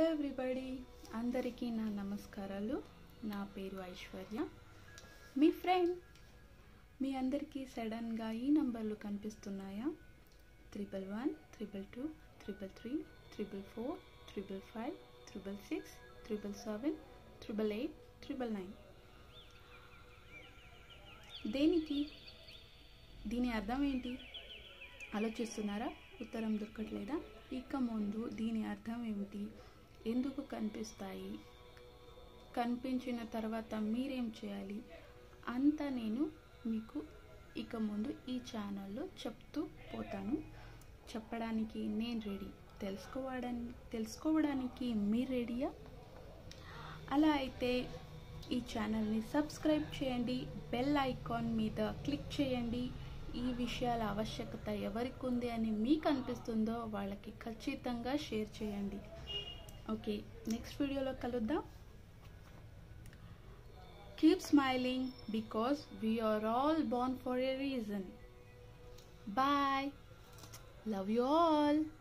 everybody అందరికీ నా నమస్కారాలు నా పేరు ఐశ్వర్య మీ ఫ్రెండ్ మీ అందరికీ సడన్గా ఈ నంబర్లు కనిపిస్తున్నాయా triple one triple two triple three triple four triple five triple six triple seven triple eight triple nine దేనికి దీని అర్థం ఏంటి ఆలోచిస్తున్నారా ఉత్తరం దొరకట్లేదా ఇక ముందు దీని అర్థం ఏమిటి ఎందుకు కనిపిస్తాయి కనిపించిన తర్వాత మీరేం చేయాలి అంతా నేను మీకు ఇక ముందు ఈ ఛానల్లో చెప్తూ పోతాను చెప్పడానికి నేను రెడీ తెలుసుకోవడానికి తెలుసుకోవడానికి మీరు రెడీయా అలా అయితే ఈ ఛానల్ని సబ్స్క్రైబ్ చేయండి బెల్ ఐకాన్ మీద క్లిక్ చేయండి ఈ విషయాల ఆవశ్యకత ఎవరికి ఉంది అని మీకు అనిపిస్తుందో వాళ్ళకి ఖచ్చితంగా షేర్ చేయండి ఓకే నెక్స్ట్ వీడియోలో కలుద్దాం keep smiling because we are all born for a reason bye love you all